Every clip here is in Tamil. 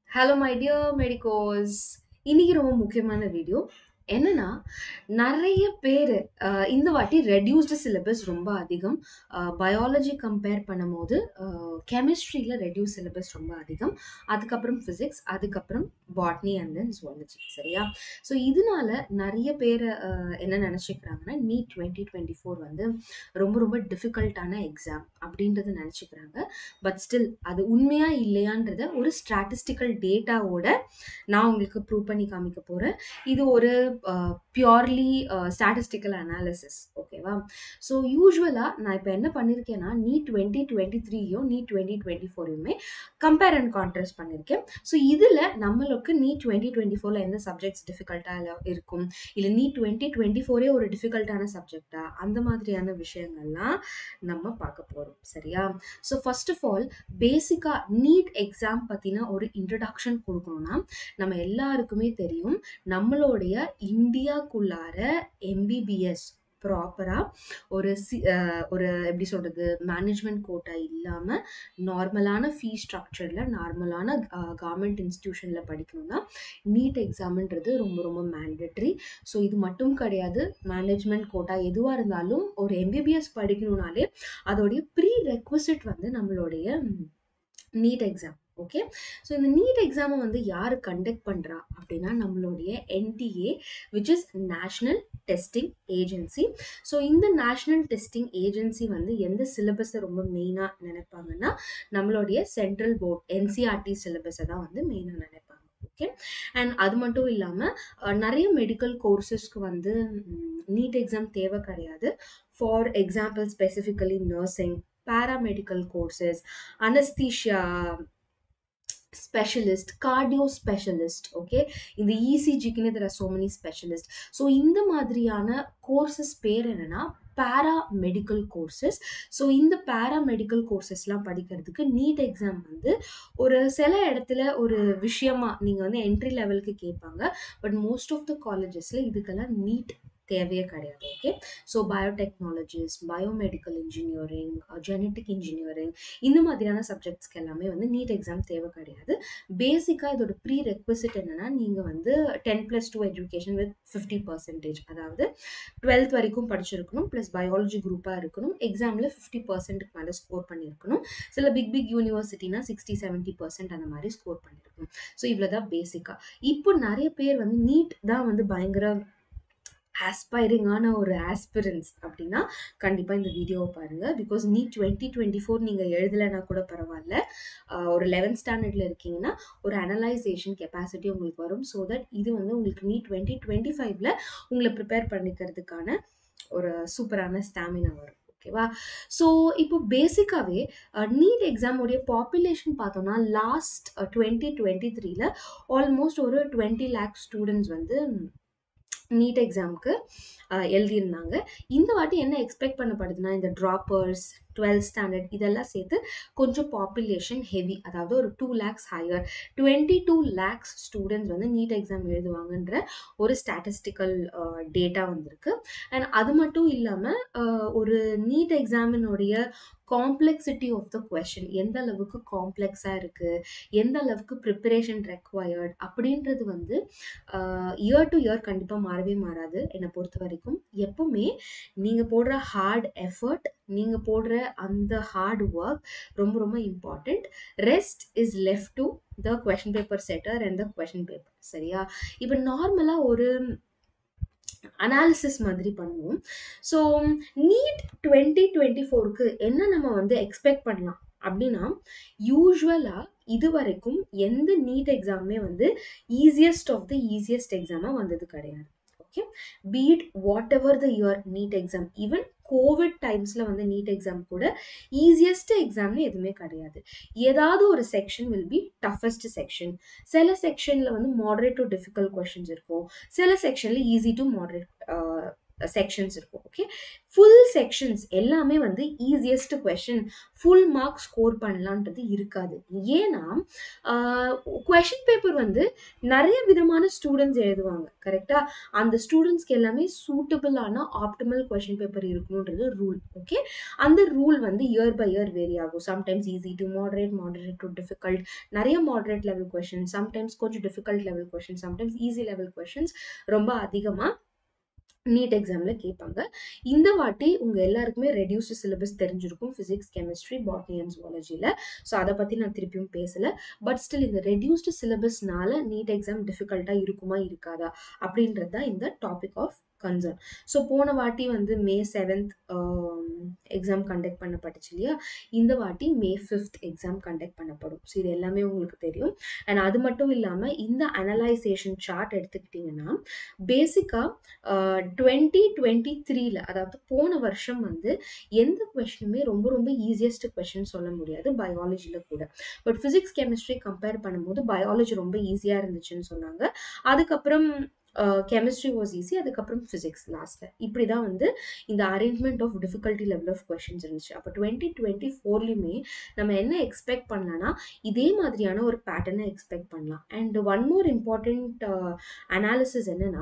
ஹலோ மை டியர் மெடிக்கோஸ் இன்னைக்கு ரொம்ப முக்கியமான வீடியோ என்னன்னா நிறைய பேர் இந்த வாட்டி ரெடியூஸ்டு சிலபஸ் ரொம்ப அதிகம் பயாலஜி கம்பேர் பண்ணும்போது கெமிஸ்ட்ரியில் ரெடியூஸ் சிலபஸ் ரொம்ப அதிகம் அதுக்கப்புறம் ஃபிசிக்ஸ் அதுக்கப்புறம் பாட்னி அண்ட் தென் ஜுவாலஜி சரியா ஸோ இதனால நிறைய பேர் என்ன நினச்சிக்கிறாங்கன்னா நீட் டுவெண்ட்டி டுவெண்ட்டி ஃபோர் வந்து ரொம்ப ரொம்ப டிஃபிகல்ட்டான எக்ஸாம் அப்படின்றத நினச்சிக்கிறாங்க பட் ஸ்டில் அது உண்மையா இல்லையான்றத ஒரு ஸ்ட்ராட்டிஸ்டிக்கல் டேட்டாவோட நான் உங்களுக்கு ப்ரூவ் பண்ணி காமிக்க போகிறேன் இது ஒரு பியூர்லி ஸ்டாட்டிஸ்டிக்கல் அனாலிசிஸ் ஓகேவா ஸோ யூஸ்வலாக நான் இப்போ என்ன பண்ணியிருக்கேன்னா நீட் டுவெண்ட்டி டுவெண்ட்டி த்ரீயும் நீட் டுவெண்ட்டி டுவெண்ட்டி ஃபோரையுமே கம்பேர் அண்ட் கான்ட்ராஸ்ட் பண்ணியிருக்கேன் ஸோ இதில் நம்மளுக்கு நீட் டுவெண்ட்டி டுவெண்ட்டி ஃபோரில் எந்த சப்ஜெக்ட்ஸ் டிஃபிகல்ட்டாக இருக்கும் இல்லை நீட் டுவெண்ட்டி டுவெண்ட்டி ஃபோரே ஒரு டிஃபிகல்ட்டான சப்ஜெக்டா அந்த மாதிரியான விஷயங்கள்லாம் நம்ம பார்க்க போகிறோம் சரியா ஸோ ஃபர்ஸ்ட் ஆஃப் ஆல் பேசிக்காக நீட் எக்ஸாம் பற்றின ஒரு இன்ட்ரடக்ஷன் கொடுக்கணும்னா நம்ம எல்லாருக்குமே தெரியும் நம்மளுடைய இந்தியாக்குள்ளார எம்பிபிஎஸ் ப்ராப்பராக ஒரு சி ஒரு எப்படி சொல்கிறது மேனேஜ்மெண்ட் கோட்டா இல்லாமல் நார்மலான ஃபீ ஸ்ட்ரக்சரில் நார்மலான கவர்மெண்ட் இன்ஸ்டியூஷனில் படிக்கணும்னா நீட் எக்ஸாம்ன்றது ரொம்ப ரொம்ப மேண்டட்ரி ஸோ இது மட்டும் கிடையாது மேனேஜ்மெண்ட் கோட்டா எதுவாக இருந்தாலும் ஒரு எம்பிபிஎஸ் படிக்கணும்னாலே அதோடைய ப்ரீ ரெக்வசிட் வந்து நம்மளுடைய நீட் எக்ஸாம் ஓகே ஸோ இந்த நீட் எக்ஸாமை வந்து யார் கண்டக்ட் பண்ணுறா அப்படின்னா நம்மளுடைய NTA which is national testing agency so இந்த நேஷ்னல் டெஸ்டிங் ஏஜென்சி வந்து எந்த சிலபஸை ரொம்ப மெயினாக நினைப்பாங்கன்னா நம்மளுடைய சென்ட்ரல் போர்ட் என்சிஆர்டி சிலபஸை தான் வந்து மெயினாக நினைப்பாங்க ஓகே அண்ட் அது மட்டும் இல்லாமல் நிறைய மெடிக்கல் கோர்சஸ்க்கு வந்து நீட் எக்ஸாம் தேவை கிடையாது for example specifically nursing paramedical courses, anesthesia specialist cardio specialist okay இந்த இசிஜிக்குன்னு there so many specialist so இந்த மாதிரியான கோர்சஸ் பேர் என்னன்னா பேரா மெடிக்கல் கோர்சஸ் ஸோ இந்த பேரா மெடிக்கல் கோர்சஸ்லாம் படிக்கிறதுக்கு நீட் எக்ஸாம் வந்து ஒரு சில இடத்துல ஒரு விஷயமா நீங்கள் வந்து என்ட்ரி லெவலுக்கு கேட்பாங்க பட் மோஸ்ட் ஆஃப் த காலேஜஸில் இதுக்கெல்லாம் நீட் தேவையே கிடையாது okay so biotechnologies biomedical engineering genetic engineering இந்த மாதிரியான சப்ஜெக்ட்ஸ்க்கு எல்லாமே வந்து நீட் எக்ஸாம் தேவை கிடையாது பேசிக்காக இதோட ப்ரீ ரெக்வசிட் என்னென்னா நீங்கள் வந்து ten plus two education with fifty percentage அதாவது டுவெல்த் வரைக்கும் படிச்சிருக்கணும் ப்ளஸ் பயாலஜி குரூப்பாக இருக்கணும் எக்ஸாமில் ஃபிஃப்டி பர்சன்ட்டுக்கு மேலே ஸ்கோர் பண்ணியிருக்கணும் சில பிக் பிக் யூனிவர்சிட்டினா சிக்ஸ்டி செவன்ட்டி பர்சன்ட் அந்த மாதிரி ஸ்கோர் பண்ணியிருக்கணும் ஸோ இவ்வளோ தான் பேசிக்காக இப்போ நிறைய பேர் வந்து நீட் தான் வந்து பயங்கர ஆஸ்பைரிங்கான ஒரு ஆஸ்பிரன்ஸ் அப்படின்னா கண்டிப்பாக இந்த வீடியோவை பாருங்கள் பிகாஸ் நீ டுவெண்ட்டி டுவெண்ட்டி ஃபோர் நீங்கள் எழுதலைன்னா கூட பரவாயில்ல ஒரு லெவன்த் ஸ்டாண்டர்டில் இருக்கீங்கன்னா ஒரு அனலைசேஷன் கெப்பாசிட்டி உங்களுக்கு வரும் ஸோ தட் இது வந்து உங்களுக்கு நீ டுவெண்ட்டி டுவெண்ட்டி ஃபைவ்ல உங்களை ப்ரிப்பேர் பண்ணிக்கிறதுக்கான ஒரு சூப்பரான ஸ்டாமினா வரும் ஓகேவா ஸோ இப்போ பேசிக்காகவே நீட் எக்ஸாமுடைய பாப்புலேஷன் பார்த்தோம்னா லாஸ்ட் டுவெண்ட்டி டுவெண்ட்டி த்ரீல ஆல்மோஸ்ட் ஒரு டுவெண்ட்டி லேக் ஸ்டூடெண்ட்ஸ் வந்து நீட் எக்ஸாமுக்கு எழுதியிருந்தாங்க இந்த வாட்டி என்ன எக்ஸ்பெக்ட் பண்ணப்படுதுன்னா இந்த ட்ராப்பர்ஸ் டுவெல்த் ஸ்டாண்டர்ட் இதெல்லாம் சேர்த்து கொஞ்சம் பாப்புலேஷன் ஹெவி அதாவது ஒரு two lakhs higher twenty two lakhs students வந்து நீட் எக்ஸாம் எழுதுவாங்கன்ற ஒரு ஸ்டாட்டிஸ்டிக்கல் டேட்டா வந்திருக்கு அண்ட் அது மட்டும் இல்லாமல் ஒரு நீட் எக்ஸாமினுடைய காம்ப்ளெக்சிட்டி ஆஃப் த கொஷின் எந்த அளவுக்கு காம்ப்ளெக்ஸாக இருக்குது எந்த அளவுக்கு ப்ரிப்பரேஷன் ரெக்வயர்ட் அப்படின்றது வந்து இயர் டு இயர் கண்டிப்பாக மாறவே மாறாது என்னை பொறுத்த வரைக்கும் எப்பவுமே நீங்கள் போடுற ஹார்ட் எஃபர்ட் நீங்கள் போடுற அந்த ஹார்ட் ஒர்க் ரொம்ப ரொம்ப important rest is left to the question paper setter and the question paper சரியா இப்போ நார்மலாக ஒரு அனாலிசிஸ் மாதிரி பண்ணுவோம் ஸோ நீட் டுவெண்ட்டி டுவெண்ட்டி ஃபோருக்கு என்ன நம்ம வந்து எக்ஸ்பெக்ட் பண்ணலாம் அப்படின்னா யூஸ்வலாக இது வரைக்கும் எந்த நீட் எக்ஸாமுமே வந்து ஈஸியஸ்ட் ஆஃப் த ஈஸியஸ்ட் எக்ஸாமாக வந்தது கிடையாது okay be whatever the year NEET exam even covid டைம்ஸில் வந்து நீட் எக்ஸாம் கூட ஈஸியஸ்ட் எக்ஸாம்னு எதுவுமே கிடையாது ஏதாவது ஒரு section will be toughest section சில செக்ஷனில் வந்து மாடரேட் டு டிஃபிகல்ட் கொஷின்ஸ் இருக்கும் சில செக்ஷனில் ஈஸி டு மாடரேட் செக்ஷன்ஸ் இருக்கும் ஓகே ஃபுல் செக்ஷன்ஸ் எல்லாமே வந்து easiest question full mark score பண்ணலான்றது இருக்காது ஏன்னா கொஷின் பேப்பர் வந்து நிறைய விதமான ஸ்டூடெண்ட்ஸ் எழுதுவாங்க கரெக்டா அந்த ஸ்டூடெண்ட்ஸ்க்கு எல்லாமே சூட்டபிளான ஆப்டிமல் கொஷின் பேப்பர் இருக்கணுன்றது ரூல் ஓகே அந்த ரூல் வந்து இயர் பை இயர் வேரி ஆகும் sometimes easy to moderate moderate to difficult நிறைய மாடரேட் லெவல் கொஷின் சம்டைம்ஸ் கொஞ்சம் difficult level question sometimes easy level questions ரொம்ப அதிகமாக நீட் எக்ஸாமில் கேட்பாங்க இந்த வாட்டி உங்கள் எல்லாருக்குமே ரெடியூஸ்டு சிலபஸ் தெரிஞ்சிருக்கும் ஃபிசிக்ஸ் கெமிஸ்ட்ரி பாட்னி அண்ட் ஜுவாலஜியில் ஸோ அதை பற்றி நான் திருப்பியும் பேசலை பட் ஸ்டில் இந்த ரெடியூஸ்டு சிலபஸ்னால நீட் எக்ஸாம் டிஃபிகல்ட்டாக இருக்குமா இருக்காதா அப்படின்றது தான் இந்த டாபிக் ஆஃப் கன்சர்ன் ஸோ போன வாட்டி வந்து மே செவன்த் எக்ஸாம் கண்டக்ட் பண்ணப்பட்டுச்சு இல்லையா இந்த வாட்டி மே ஃபிஃப்த் எக்ஸாம் கண்டக்ட் பண்ணப்படும் ஸோ இது எல்லாமே உங்களுக்கு தெரியும் அண்ட் அது மட்டும் இல்லாமல் இந்த அனலைசேஷன் சார்ட் எடுத்துக்கிட்டிங்கன்னா பேசிக்காக டுவெண்ட்டி டுவெண்ட்டி த்ரீல அதாவது போன வருஷம் வந்து எந்த கொஷினுமே ரொம்ப ரொம்ப ஈஸியஸ்ட் கொஷின் சொல்ல முடியாது பயாலஜியில் கூட பட் ஃபிசிக்ஸ் கெமிஸ்ட்ரி கம்பேர் பண்ணும்போது பயாலஜி ரொம்ப ஈஸியாக இருந்துச்சுன்னு சொன்னாங்க அதுக்கப்புறம் கெமிஸ்ட்ரி வாஸ் ஈஸி அதுக்கப்புறம் ஃபிசிக்ஸ் லாஸ்ட்டில் இப்படி தான் வந்து இந்த arrangement of difficulty level of questions இருந்துச்சு அப்போ டுவெண்ட்டி டுவெண்ட்டி ஃபோர்லேயுமே நம்ம என்ன எக்ஸ்பெக்ட் பண்ணலாம்னா இதே மாதிரியான ஒரு பேட்டர்னை எக்ஸ்பெக்ட் பண்ணலாம் and one more important analysis என்னன்னா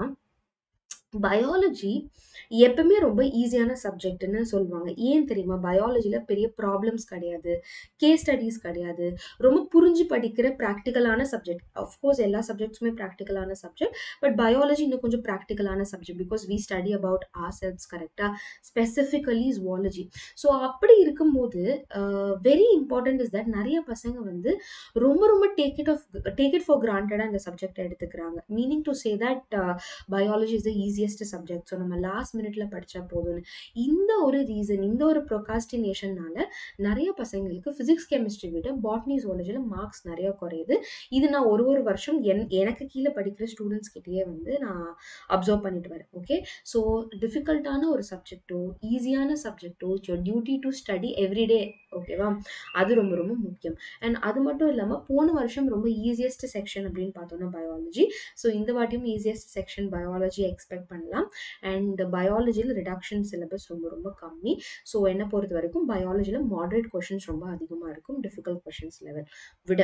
பயாலஜி எப்பவுமே ரொம்ப ஈஸியான சப்ஜெக்ட்னு சொல்லுவாங்க ஏன் தெரியுமா பயாலஜியில் பெரிய ப்ராப்ளம்ஸ் கிடையாது கேஸ் ஸ்டடீஸ் கிடையாது ரொம்ப புரிஞ்சு படிக்கிற ப்ராக்டிக்கலான சப்ஜெக்ட் அஃப்கோர்ஸ் எல்லா சப்ஜெக்ட்ஸுமே ப்ராக்டிக்கலான சப்ஜெக்ட் பட் பயாலஜி இன்னும் கொஞ்சம் ப்ராக்டிக்கலான subject because we study about our cells கரெக்டாக ஸ்பெசிஃபிக்கலி ஜுவாலஜி ஸோ அப்படி இருக்கும்போது வெரி இம்பார்ட்டன்ட் இஸ் தட் நிறைய பசங்க வந்து ரொம்ப ரொம்ப take it off take it for கிராண்டடாக இந்த சப்ஜெக்ட் எடுத்துக்கிறாங்க meaning to say that biology is the easiest subject so நம்ம லாஸ்ட் மினிட்ல படித்தா போதும்னு இந்த ஒரு ரீசன் இந்த ஒரு ப்ரொகாஸ்டினேஷன்னால நிறைய பசங்களுக்கு ஃபிசிக்ஸ் கெமிஸ்ட்ரி விட பாட்னி ஜுவாலஜியில் மார்க்ஸ் நிறைய குறையுது இது நான் ஒரு ஒரு வருஷம் என் எனக்கு கீழே படிக்கிற ஸ்டூடெண்ட்ஸ் கிட்டேயே வந்து நான் அப்சர்வ் பண்ணிட்டு வரேன் ஓகே ஸோ டிஃபிகல்ட்டான ஒரு சப்ஜெக்டோ ஈஸியான சப்ஜெக்டோ your duty to study everyday ஓகேவா அது ரொம்ப ரொம்ப முக்கியம் அண்ட் அது மட்டும் இல்லாமல் போன வருஷம் ரொம்ப ஈஸியஸ்ட் செக்ஷன் அப்படின்னு பார்த்தோம்னா பயாலஜி ஸோ இந்த வாட்டியும் ஈஸியஸ்ட் செக்ஷன் பயாலஜி எக்ஸ்பெக்ட் பண்ணலாம் அண்ட் பயாலஜியில் ரிடக்ஷன் சிலபஸ் ரொம்ப ரொம்ப கம்மி ஸோ என்ன பொறுத்த வரைக்கும் பயாலஜியில் மாடரேட் கொஷின்ஸ் ரொம்ப அதிகமாக இருக்கும் டிஃபிகல்ட் கொஷின்ஸ் லெவல் விட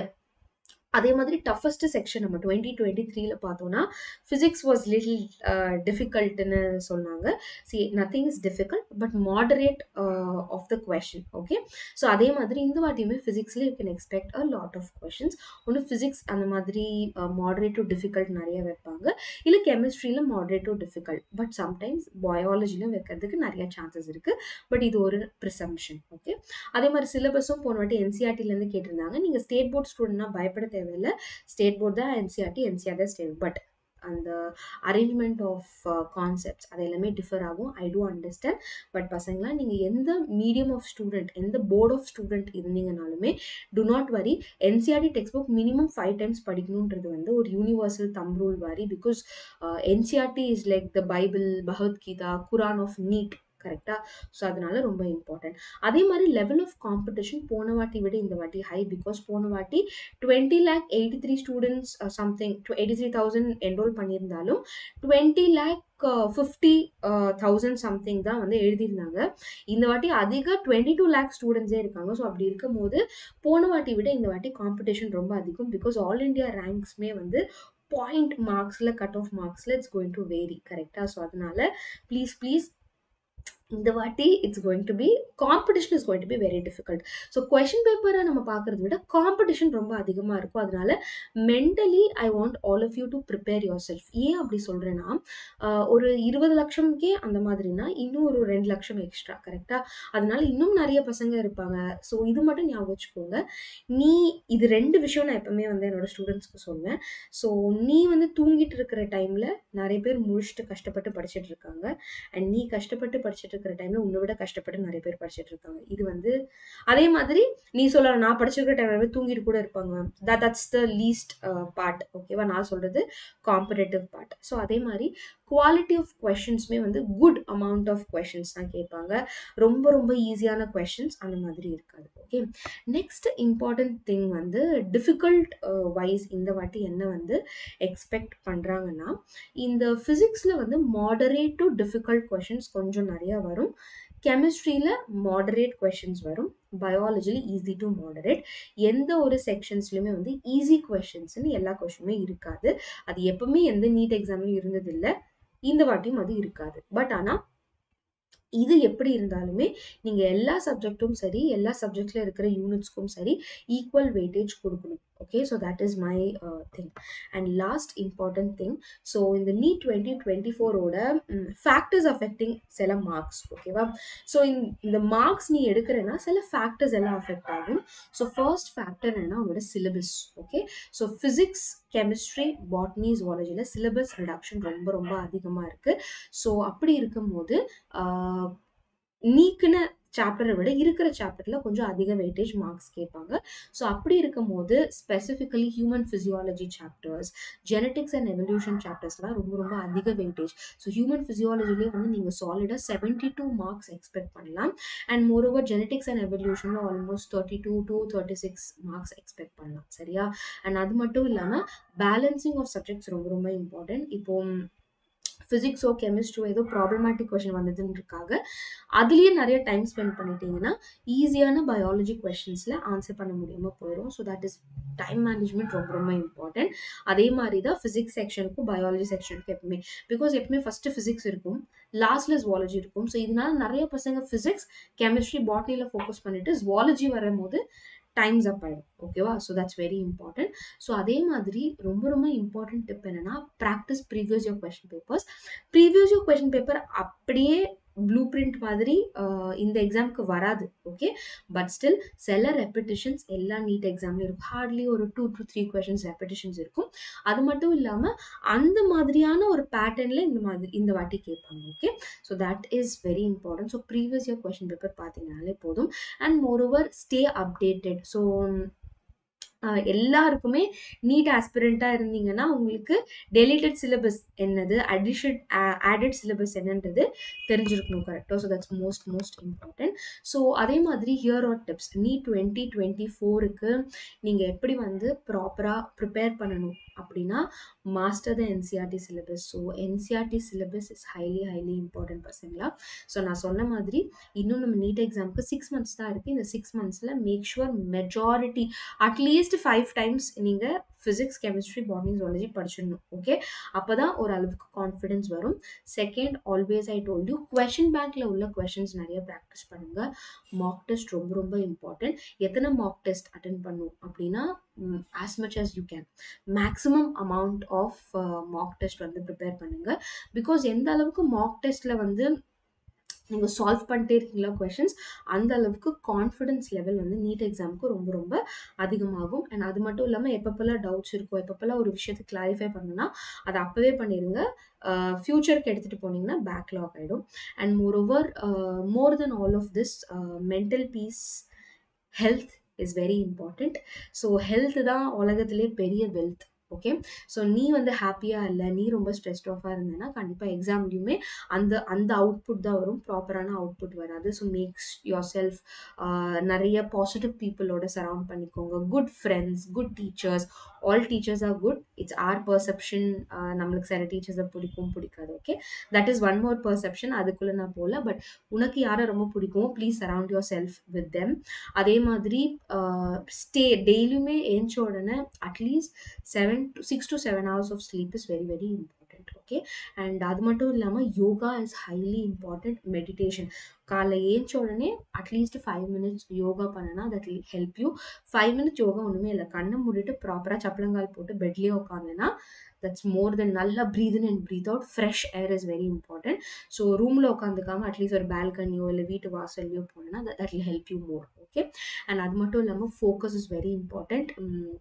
அதே மாதிரி டஃபஸ்ட் செக்ஷன் நம்ம டுவெண்ட்டி டுவெண்ட்டி த்ரீல பார்த்தோம்னா ஃபிசிக்ஸ் வாஸ் லிட்டில் டிஃபிகல்ட்னு சொன்னாங்க see nothing is difficult but moderate of the question okay so அதே மாதிரி இந்த வாட்டியுமே ஃபிசிக்ஸில் you can expect a lot of questions ஒன்று ஃபிசிக்ஸ் அந்த மாதிரி மாடரேட் டு டிஃபிகல்ட் நிறைய வைப்பாங்க இல்லை கெமிஸ்ட்ரியில் moderate to difficult but sometimes பயாலஜிலும் வைக்கிறதுக்கு நிறைய சான்சஸ் இருக்குது பட் இது ஒரு ப்ரிசம்ஷன் ஓகே அதே மாதிரி சிலபஸும் போன வாட்டி என்சிஆர்டிலேருந்து கேட்டிருந்தாங்க நீங்கள் ஸ்டேட் போர்ட் ஸ்டூடெண்ட்னா பயப்பட தேவையில்லை ஸ்டேட் போர்ட் தான் என்சிஆர்டி என்சிஆர் தான் ஸ்டேட் பட் அந்த அரேஞ்ச்மெண்ட் ஆஃப் கான்செப்ட்ஸ் அது எல்லாமே டிஃபர் ஆகும் ஐ டூ அண்டர்ஸ்டாண்ட் பட் பசங்களாம் நீங்கள் எந்த மீடியம் ஆஃப் ஸ்டூடெண்ட் எந்த போர்ட் ஆஃப் ஸ்டூடெண்ட் இருந்தீங்கனாலுமே do not worry NCERT text book minimum five times படிக்கணுன்றது வந்து ஒரு யூனிவர்சல் தம் ரூல் வாரி because NCERT is like the Bible Bhagavad Gita Quran of NEET கரெக்டாக ஸோ அதனால ரொம்ப இம்பார்ட்டன்ட் அதே மாதிரி லெவல் ஆஃப் காம்படிஷன் போன வாட்டி விட இந்த வாட்டி ஹை பிகாஸ் போன வாட்டி twenty lakh eighty three students something eighty three thousand enroll பண்ணியிருந்தாலும் twenty lakh fifty thousand something தான் வந்து எழுதியிருந்தாங்க இந்த வாட்டி அதிக டுவெண்ட்டி டூ லேக் ஸ்டூடெண்ட்ஸே இருக்காங்க ஸோ அப்படி இருக்கும் போது போன வாட்டி விட இந்த வாட்டி காம்படிஷன் ரொம்ப அதிகம் பிகாஸ் ஆல் இண்டியா ரேங்க்ஸ்மே வந்து பாயிண்ட் மார்க்ஸில் கட் ஆஃப் மார்க்ஸில் இட்ஸ் கோயிங் டு வேரி கரெக்டாக ஸோ அதனால ப்ளீஸ் ப்ளீஸ் இந்த வாட்டி it's going to be competition is going to be very difficult so question பேப்பரை நம்ம பார்க்குறத விட காம்படிஷன் ரொம்ப அதிகமாக இருக்கும் அதனால mentally I want all of you to prepare yourself ஏன் அப்படி சொல்கிறேன்னா ஒரு இருபது லட்சம்க்கே அந்த மாதிரினா இன்னும் ஒரு ரெண்டு லட்சம் எக்ஸ்ட்ரா கரெக்டாக அதனால இன்னும் நிறைய பசங்க இருப்பாங்க ஸோ இது மட்டும் ஞாபகம் வச்சுக்கோங்க நீ இது ரெண்டு விஷயம் நான் எப்பவுமே வந்து என்னோட ஸ்டூடெண்ட்ஸ்க்கு சொல்லுவேன் ஸோ நீ வந்து தூங்கிட்டு இருக்கிற டைமில் நிறைய பேர் முழிச்சிட்டு கஷ்டப்பட்டு படிச்சுட்டு இருக்காங்க அண்ட் நீ கஷ்டப்பட்டு படிச்சுட்டு இருக்கிற டைம்ல உன்னை விட கஷ்டப்பட்டு நிறைய பேர் படிச்சுட்டு இருக்காங்க இது வந்து அதே மாதிரி நீ சொல்ல நான் படிச்சிருக்கிற டைம்ல தூங்கிட்டு கூட இருப்பாங்க that that's the least part ஓகேவா நான் சொல்றது காம்படேட்டிவ் பார்ட் ஸோ அதே மாதிரி குவாலிட்டி ஆஃப் கொஷின்ஸுமே வந்து குட் அமௌண்ட் ஆஃப் கொஷின்ஸ் தான் கேட்பாங்க ரொம்ப ரொம்ப ஈஸியான கொஷின்ஸ் அந்த மாதிரி இருக்காது ஓகே நெக்ஸ்ட் இம்பார்ட்டன்ட் திங் வந்து டிஃபிகல்ட் வைஸ் இந்த வாட்டி என்ன வந்து எக்ஸ்பெக்ட் பண்ணுறாங்கன்னா இந்த ஃபிசிக்ஸில் வந்து மாடரேட் டு டிஃபிகல்ட் கொஷின்ஸ் கொஞ்சம் நிறையா வரும் கெமிஸ்ட்ரியில் மாடரேட் கொஷின்ஸ் வரும் பயாலஜியில் ஈஸி டு மாடரேட் எந்த ஒரு செக்ஷன்ஸ்லையுமே வந்து ஈஸி கொஷின்ஸ்னு எல்லா கொஷினுமே இருக்காது அது எப்பவுமே எந்த நீட் எக்ஸாம்லையும் இருந்ததில்லை இந்த வாட்டியும் அது இருக்காது பட் ஆனால் இது எப்படி இருந்தாலுமே நீங்கள் எல்லா சப்ஜெக்ட்டும் சரி எல்லா சப்ஜெக்டில் இருக்கிற யூனிட்ஸ்க்கும் சரி ஈக்குவல் வெயிட்டேஜ் கொடுக்கணும் okay so that is my thing and last important thing so இந்த நீட் டுவெண்ட்டி டுவெண்ட்டி ஃபோரோட ஃபேக்டர்ஸ் அஃபெக்டிங் சில மார்க்ஸ் ஓகேவா ஸோ இந்த மார்க்ஸ் நீ எடுக்கிறேன்னா சில ஃபேக்டர்ஸ் எல்லாம் அஃபெக்ட் ஆகும் ஸோ ஃபர்ஸ்ட் ஃபேக்டர் என்னன்னா உங்களோட syllabus okay so physics chemistry botany ஜுவாலஜியில் சிலபஸ் ரிடக்ஷன் ரொம்ப ரொம்ப அதிகமாக இருக்குது ஸோ அப்படி இருக்கும்போது நீக்கின சாப்டரை விட இருக்கிற சாப்டரில் கொஞ்சம் அதிக வெயிட்டேஜ் மார்க்ஸ் கேட்பாங்க ஸோ அப்படி இருக்கும் போது specifically human physiology chapters genetics and evolution சாப்டர்ஸ்லாம் ரொம்ப ரொம்ப அதிக வெயிட்டேஜ் ஸோ ஹியூமன் ஃபிசியாலஜிலே வந்து நீங்கள் சாலிடாக செவன்ட்டி டூ மார்க்ஸ் எக்ஸ்பெக்ட் பண்ணலாம் and moreover genetics and எவல்யூஷனில் almost thirty two two thirty six marks expect பண்ணலாம் சரியா அண்ட் அது மட்டும் இல்லாமல் பேலன்சிங் ஆஃப் சப்ஜெக்ட்ஸ் ரொம்ப ரொம்ப இம்பார்ட்டன்ட் இப்போ ஃபிசிக்ஸோ கெமிஸ்ட்ரியோ ஏதோ ப்ராப்ளமேட்டிக் கொஷின் வந்ததுன்றக்காக அதுலேயே நிறைய டைம் ஸ்பெண்ட் பண்ணிட்டீங்கன்னா ஈஸியான பயாலஜி கொஷின்ஸில் ஆன்சர் பண்ண முடியாமல் போயிடும் so that is time management ரொம்ப ரொம்ப இம்பார்ட்டன்ட் அதே மாதிரி தான் ஃபிசிக்ஸ் செக்ஷனுக்கும் பயாலஜி செக்ஷனுக்கும் எப்பவுமே பிகாஸ் எப்பவுமே ஃபஸ்ட்டு ஃபிசிக்ஸ் இருக்கும் லாஸ்ட்ல ஜுவாலஜி இருக்கும் ஸோ இதனால நிறைய பசங்க ஃபிசிக்ஸ் கெமிஸ்ட்ரி பாட்னியில் ஃபோக்கஸ் பண்ணிட்டு ஜுவாலஜி வரும்போது டைம்ஸ் அப் ஆகிடும் ஓகேவா so that's very important so அதே மாதிரி ரொம்ப ரொம்ப இம்பார்ட்டன்ட் டிப் என்னன்னா practice previous year question papers previous year question paper அப்படியே ப்ளூ பிரிண்ட் மாதிரி இந்த எக்ஸாமுக்கு வராது ஓகே பட் ஸ்டில் சில ரெப்பிட்டிஷன்ஸ் எல்லா நீட் எக்ஸாம்லையும் இருக்கும் ஹார்ட்லி ஒரு two to three questions repetitions இருக்கும் அது மட்டும் இல்லாமல் அந்த மாதிரியான ஒரு பேட்டர்னில் இந்த மாதிரி இந்த வாட்டி கேட்பாங்க okay so that is very important so previous year question paper பார்த்தீங்கனாலே போதும் and moreover stay updated so எல்லாருக்குமே நீட் ஆஸ்பிரண்ட்டாக இருந்தீங்கன்னா உங்களுக்கு டெலிட்டட் சிலபஸ் என்னது அடிஷன் ஆடட் சிலபஸ் என்னன்றது தெரிஞ்சிருக்கணும் கரெக்டாக so that's most most important so அதே மாதிரி here are tips NEET twenty twenty ஃபோருக்கு நீங்கள் எப்படி வந்து ப்ராப்பராக ப்ரிப்பேர் பண்ணணும் அப்படின்னா master the NCERT syllabus so NCERT syllabus is highly highly important பசங்களா ஸோ நான் சொன்ன மாதிரி இன்னும் நம்ம நீட் எக்ஸாமுக்கு சிக்ஸ் மந்த்ஸ் தான் இருக்குது இந்த six மந்த்ஸில் make sure majority at least five times நீங்கள் physics chemistry botany zoology படிச்சிடணும் okay அப்போ தான் ஓரளவுக்கு கான்ஃபிடென்ஸ் வரும் second always I told you question பேங்க்கில் உள்ள கொஷின்ஸ் நிறைய ப்ராக்டிஸ் பண்ணுங்கள் மாக் டெஸ்ட் ரொம்ப ரொம்ப இம்பார்ட்டன்ட் எத்தனை மாக் டெஸ்ட் அட்டன் பண்ணும் அப்படின்னா as much as you can maximum amount of mock test வந்து ப்ரிப்பேர் பண்ணுங்கள் பிகாஸ் எந்த அளவுக்கு மாக் டெஸ்ட்டில் வந்து நீங்கள் சால்வ் பண்ணிட்டே இருக்கீங்களா கொஷின்ஸ் அந்த அளவுக்கு கான்ஃபிடன்ஸ் லெவல் வந்து நீட் எக்ஸாமுக்கு ரொம்ப ரொம்ப அதிகமாகும் அண்ட் அது மட்டும் இல்லாமல் எப்பப்பெல்லாம் டவுட்ஸ் இருக்கோ எப்பப்பெல்லாம் ஒரு விஷயத்தை கிளாரிஃபை பண்ணுன்னா அதை அப்போவே பண்ணிடுங்க ஃப்யூச்சருக்கு எடுத்துகிட்டு போனீங்கன்னா பேக்லாக் ஆகிடும் and moreover more than all of this mental peace health is very important so health தான் உலகத்திலே பெரிய வெல்த் ஓகே ஸோ நீ வந்து ஹாப்பியாக இல்லை நீ ரொம்ப ஸ்ட்ரெஸ்ட் ஆஃபாக இருந்தேன்னா கண்டிப்பாக எக்ஸாம்லேயுமே அந்த அந்த அவுட்புட் தான் வரும் ப்ராப்பரான அவுட்புட் வராது ஸோ மேக்ஸ் யோர் செல்ஃப் நிறைய பாசிட்டிவ் பீப்புளோட சரவுண்ட் பண்ணிக்கோங்க good friends good teachers all teachers are good it's our perception நம்மளுக்கு சில டீச்சர்ஸை பிடிக்கும் பிடிக்காது okay that is one more perception அதுக்குள்ளே நான் போகல பட் உனக்கு யாரை ரொம்ப பிடிக்குமோ please surround yourself with them அதே மாதிரி ஸ்டே டெய்லியுமே ஏஞ்ச உடனே at least seven to six to seven hours of sleep is very very important okay and அது மட்டும் இல்லாமல் yoga is highly important meditation காலைல ஏஞ்ச உடனே அட்லீஸ்ட் ஃபைவ் மினிட்ஸ் யோகா பண்ணனா that will help you five minutes yoga ஒன்றுமே இல்லை கண்ணை மூடிட்டு ப்ராப்பராக சப்பளங்கால் போட்டு பெட்லேயே உட்காந்துன்னா தட்ஸ் மோர் தென் நல்லா breathe in and breathe out fresh air is very important so ரூமில் உட்காந்துக்காம அட்லீஸ்ட் ஒரு பால்கனியோ இல்லை வீட்டு வாசல்லையோ போனோன்னா that will help you more okay and அது மட்டும் இல்லாமல் ஃபோக்கஸ் இஸ் வெரி இம்பார்ட்டண்ட்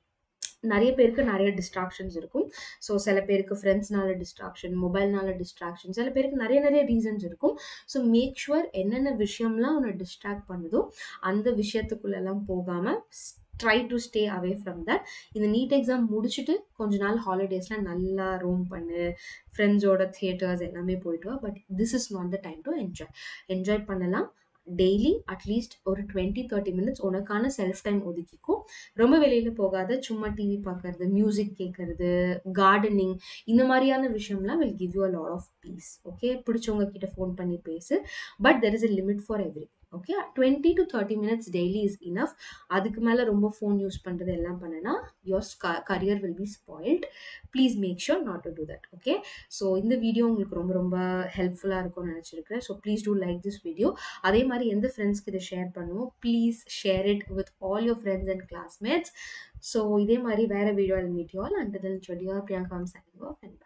நிறைய பேருக்கு நிறைய டிஸ்ட்ராக்ஷன்ஸ் இருக்கும் ஸோ சில பேருக்கு ஃப்ரெண்ட்ஸ்னால டிஸ்ட்ராக்ஷன் மொபைல்னால டிஸ்ட்ராக்ஷன் சில பேருக்கு நிறைய நிறைய ரீசன்ஸ் இருக்கும் ஸோ மேக் ஷுவர் என்னென்ன விஷயம்லாம் உன்னை டிஸ்ட்ராக்ட் பண்ணுதோ அந்த விஷயத்துக்குள்ளெல்லாம் போகாமல் try to stay away from that இந்த நீட் எக்ஸாம் முடிச்சுட்டு கொஞ்ச நாள் ஹாலிடேஸ்லாம் நல்லா ரோம் பண்ணு ஃப்ரெண்ட்ஸோட தியேட்டர்ஸ் எல்லாமே போயிட்டு வா but this is not the time to enjoy enjoy பண்ணலாம் டெய்லி அட்லீஸ்ட் ஒரு டுவெண்ட்டி தேர்ட்டி மினிட்ஸ் உனக்கான செல்ஃப் டைம் ஒதுக்கிக்கும் ரொம்ப வெளியில் போகாத சும்மா டிவி பார்க்கறது மியூசிக் கேட்கறது கார்டனிங் இந்த மாதிரியான விஷயம்லாம் will give you a lot of peace okay பிடிச்சவங்க கிட்ட ஃபோன் பண்ணி பேசு but there is a limit for every okay twenty to thirty minutes daily is enough அதுக்கு மேலே ரொம்ப ஃபோன் யூஸ் பண்ணுறது எல்லாம் பண்ணனா your career will be spoiled please make sure not to do that okay so இந்த வீடியோ உங்களுக்கு ரொம்ப ரொம்ப ஹெல்ப்ஃபுல்லாக இருக்கும்னு நினச்சிருக்கிறேன் so please do like this video அதே மாதிரி எந்த ஃப்ரெண்ட்ஸ்க்கு இதை ஷேர் பண்ணுவோம் please share it with all your friends and classmates so இதே மாதிரி வேறு video meet you all and then சொல்லி பிரியாங்கா சைனிங் ஆஃப் அண்ட்